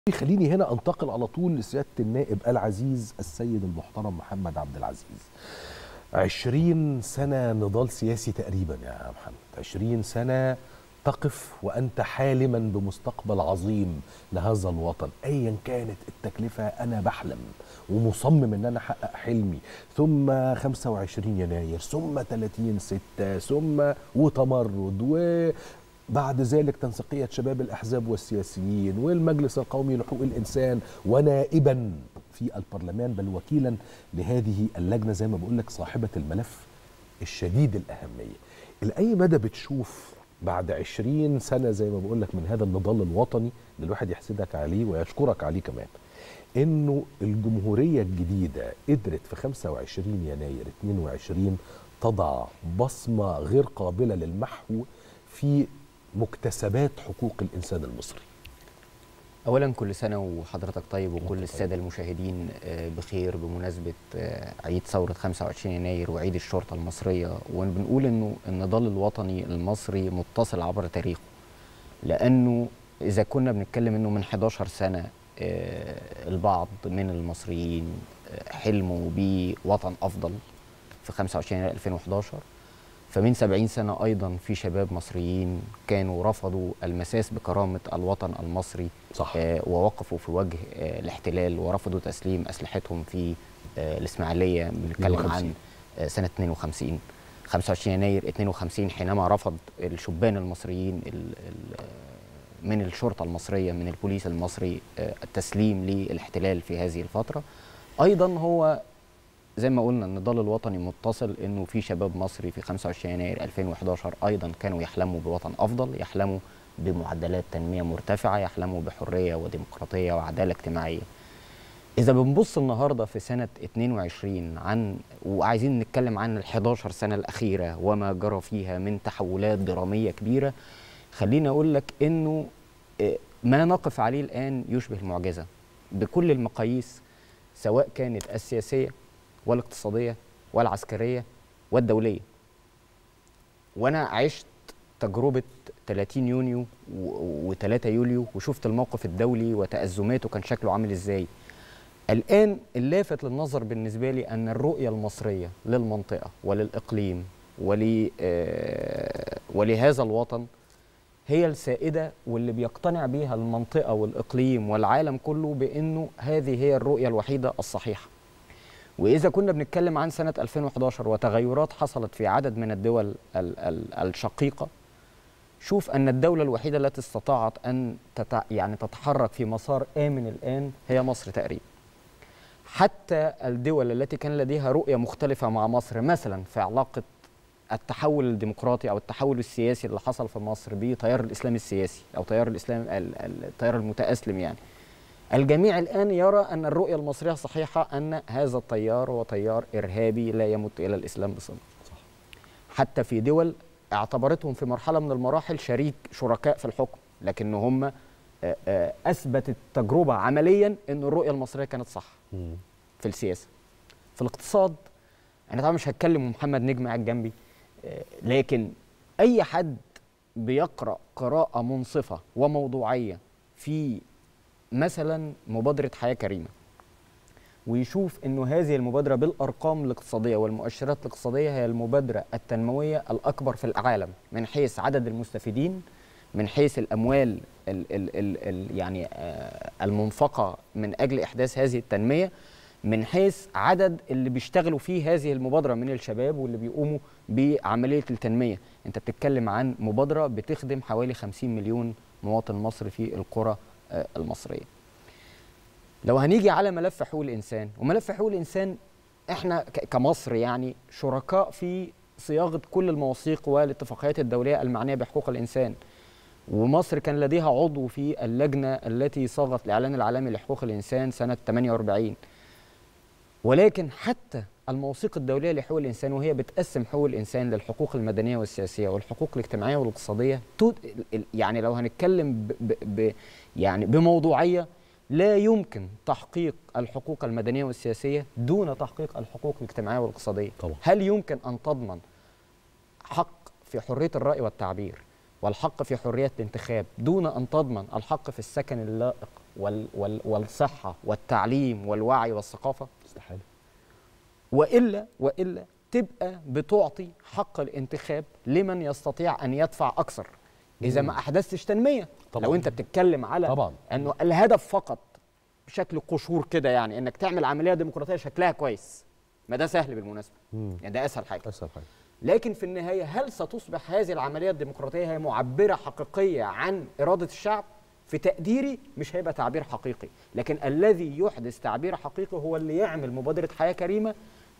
خليني هنا انتقل على طول لسياده النائب العزيز السيد المحترم محمد عبد العزيز عشرين سنة نضال سياسي تقريبا يا محمد عشرين سنة تقف وأنت حالما بمستقبل عظيم لهذا الوطن أيا كانت التكلفة أنا بحلم ومصمم أن أنا أحقق حلمي ثم 25 يناير ثم 30 ستة ثم وتمرد وبعد ذلك تنسيقية شباب الأحزاب والسياسيين والمجلس القومي لحقوق الإنسان ونائبا في البرلمان بل وكيلا لهذه اللجنة زي ما بقول لك صاحبة الملف الشديد الأهمية لأي مدى بتشوف بعد عشرين سنة زي ما بقول لك من هذا النضال الوطني اللي الواحد يحسدك عليه ويشكرك عليه كمان انه الجمهورية الجديدة قدرت في 25 يناير 22 تضع بصمة غير قابلة للمحو في مكتسبات حقوق الإنسان المصري اولا كل سنه وحضرتك طيب وكل الساده المشاهدين آه، بخير بمناسبه آه، عيد ثوره 25 يناير وعيد الشرطه المصريه وبنقول انه النضال الوطني المصري متصل عبر تاريخه لانه اذا كنا بنتكلم انه من 11 سنه آه، البعض من المصريين آه، حلموا بوطن افضل في 25 يناير 2011 فمن 70 سنة أيضا في شباب مصريين كانوا رفضوا المساس بكرامة الوطن المصري صح. آه ووقفوا في وجه آه الاحتلال ورفضوا تسليم أسلحتهم في آه الإسماعيلية بنتكلم 52. عن آه سنة 52 25 يناير 52 حينما رفض الشبان المصريين ال ال من الشرطة المصرية من البوليس المصري آه التسليم للاحتلال في هذه الفترة أيضا هو زي ما قلنا النضال الوطني متصل انه في شباب مصري في 25 يناير 2011 ايضا كانوا يحلموا بوطن افضل يحلموا بمعدلات تنميه مرتفعه يحلموا بحريه وديمقراطيه وعداله اجتماعيه اذا بنبص النهارده في سنه 22 عن وعايزين نتكلم عن ال 11 سنه الاخيره وما جرى فيها من تحولات دراميه كبيره خليني اقول لك انه آه، ما نقف عليه الان يشبه المعجزه بكل المقاييس سواء كانت السياسيه والاقتصاديه والعسكريه والدوليه وانا عشت تجربه 30 يونيو و3 يوليو وشفت الموقف الدولي وتأزماته كان شكله عامل ازاي الآن اللافت للنظر بالنسبة لي أن الرؤية المصرية للمنطقة وللإقليم ول آه، ولهذا الوطن هي السائدة واللي بيقتنع بيها المنطقة والإقليم والعالم كله بأنه هذه هي الرؤية الوحيدة الصحيحة وإذا كنا بنتكلم عن سنة 2011 وتغيرات حصلت في عدد من الدول ال- ال- الشقيقة شوف أن الدولة الوحيدة التي استطاعت أن تتع... يعني تتحرك في مسار آمن الآن هي مصر تقريبا حتى الدول التي كان لديها رؤية مختلفة مع مصر مثلا في علاقة التحول الديمقراطي أو التحول السياسي اللي حصل في مصر بتيار الإسلام السياسي أو تيار الإسلام ال- ال- التيار المتأسلم يعني الجميع الآن يرى أن الرؤية المصرية صحيحة أن هذا التيار هو تيار إرهابي لا يمت إلى الإسلام بصلة حتى في دول اعتبرتهم في مرحلة من المراحل شريك شركاء في الحكم لكن هم آه، آه، أثبتت تجربة عمليا أن الرؤية المصرية كانت صح في السياسة في الاقتصاد أنا طبعا مش هتكلم ومحمد نجم قاعد جنبي آه، لكن أي حد بيقرأ قراءة منصفة وموضوعية في مثلا مبادرة حياة كريمة ويشوف انه هذه المبادرة بالارقام الاقتصادية والمؤشرات الاقتصادية هي المبادرة التنموية الاكبر في العالم من حيث عدد المستفيدين من حيث الاموال ال ال ال ال يعني آه، المنفقة من اجل احداث هذه التنمية من حيث عدد اللي بيشتغلوا في هذه المبادرة من الشباب واللي بيقوموا بعملية التنمية انت بتتكلم عن مبادرة بتخدم حوالي 50 مليون مواطن مصري في القرى آه، المصرية لو هنيجي على ملف حقوق الإنسان وملف حقوق الإنسان احنا ك- كمصر يعني شركاء في صياغة كل المواثيق والاتفاقيات الدولية المعنية بحقوق الإنسان ومصر كان لديها عضو في اللجنة التي صاغت الإعلان العالمي لحقوق الإنسان سنة 48 ولكن حتى المواثيق الدولية لحقوق الإنسان وهي بتقسم حقوق الإنسان للحقوق المدنية والسياسية والحقوق الاجتماعية والاقتصادية تو- ال- يعني لو هنتكلم ب ب ب يعني بموضوعية لا يمكن تحقيق الحقوق المدنية والسياسية دون تحقيق الحقوق الاجتماعية والاقتصادية طبعا. هل يمكن أن تضمن حق في حرية الرأي والتعبير والحق في حرية الانتخاب دون أن تضمن الحق في السكن اللائق وال وال والصحه والتعليم والوعي والثقافه استحاله والا والا تبقى بتعطي حق الانتخاب لمن يستطيع ان يدفع اكثر اذا ما احدثتش تنميه طبعاً. لو انت بتتكلم على طبعاً. انه الهدف فقط بشكل قشور كده يعني انك تعمل عمليه ديمقراطيه شكلها كويس ما ده سهل بالمناسبه مم. يعني ده اسهل حاجه اسهل حاجه لكن في النهايه هل ستصبح هذه العمليه الديمقراطيه هي معبره حقيقيه عن اراده الشعب في تقديري مش هيبقى تعبير حقيقي لكن الذي يحدث تعبير حقيقي هو اللي يعمل مبادره حياه كريمه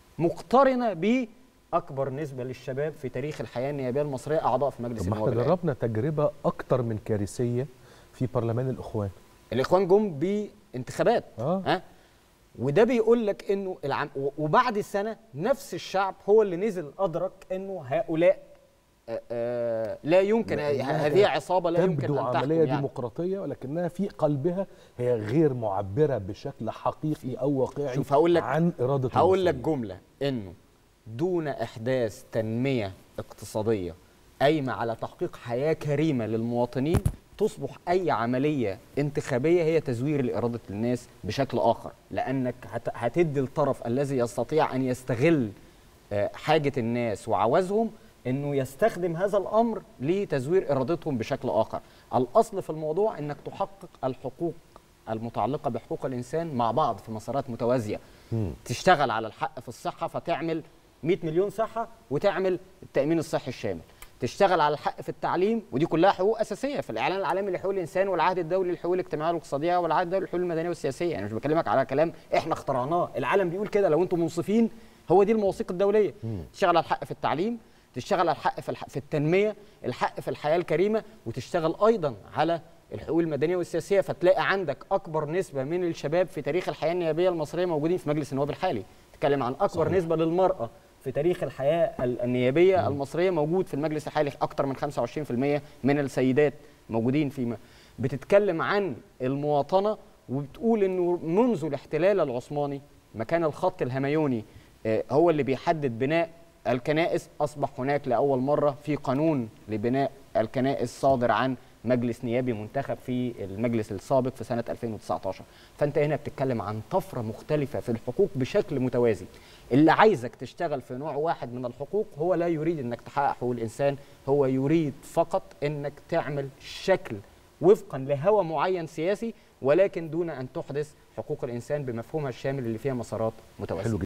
مقترنه باكبر نسبه للشباب في تاريخ الحياه النيابيه المصريه اعضاء في مجلس طب ما احنا النواب الآن. جربنا تجربه اكتر من كارثيه في برلمان الاخوان الاخوان جم بانتخابات آه. ها وده بيقول لك انه العم... و- وبعد السنه نفس الشعب هو اللي نزل ادرك انه هؤلاء آه، آه، لا يمكن لأنها هذه عصابه لا يمكن تبدو ان تحكم عمليه يعني. ديمقراطيه ولكنها في قلبها هي غير معبره بشكل حقيقي او واقعي شوف هقول لك- عن اراده هقول لك المصريين. جمله انه دون احداث تنميه اقتصاديه قايمه على تحقيق حياه كريمه للمواطنين تصبح اي عمليه انتخابيه هي تزوير لاراده الناس بشكل اخر لانك هت- هتدي الطرف الذي يستطيع ان يستغل آه، حاجه الناس وعوزهم انه يستخدم هذا الامر لتزوير ارادتهم بشكل اخر الاصل في الموضوع انك تحقق الحقوق المتعلقه بحقوق الانسان مع بعض في مسارات متوازيه تشتغل على الحق في الصحه فتعمل 100 مليون صحه وتعمل التامين الصحي الشامل تشتغل على الحق في التعليم ودي كلها حقوق اساسيه في الاعلان العالمي لحقوق الانسان والعهد الدولي للحقوق الاجتماعيه والاقتصاديه والعهد الدولي للحقوق المدنيه والسياسيه انا مش بكلمك على كلام احنا اخترعناه العالم بيقول كده لو انتم منصفين هو دي المواثيق الدوليه تشتغل على الحق في التعليم تشتغل على الحق في الح... في التنميه الحق في الحياه الكريمه وتشتغل ايضا على الحقوق المدنيه والسياسيه فتلاقي عندك اكبر نسبه من الشباب في تاريخ الحياه النيابيه المصريه موجودين في مجلس النواب الحالي تتكلم عن اكبر صحيح. صحيح. نسبه للمراه في تاريخ الحياه ال- النيابيه المصريه موجود في المجلس الحالي اكثر من 25% من السيدات موجودين فيما بتتكلم عن المواطنه وبتقول انه منذ الاحتلال العثماني مكان الخط الهميوني آه، هو اللي بيحدد بناء الكنائس اصبح هناك لاول مره في قانون لبناء الكنائس صادر عن مجلس نيابي منتخب في المجلس السابق في سنه 2019 فانت هنا بتتكلم عن طفره مختلفه في الحقوق بشكل متوازي اللي عايزك تشتغل في نوع واحد من الحقوق هو لا يريد انك تحقق حقوق الانسان هو يريد فقط انك تعمل شكل وفقا لهوى معين سياسي ولكن دون ان تحدث حقوق الانسان بمفهومها الشامل اللي فيها مسارات متوازيه حلو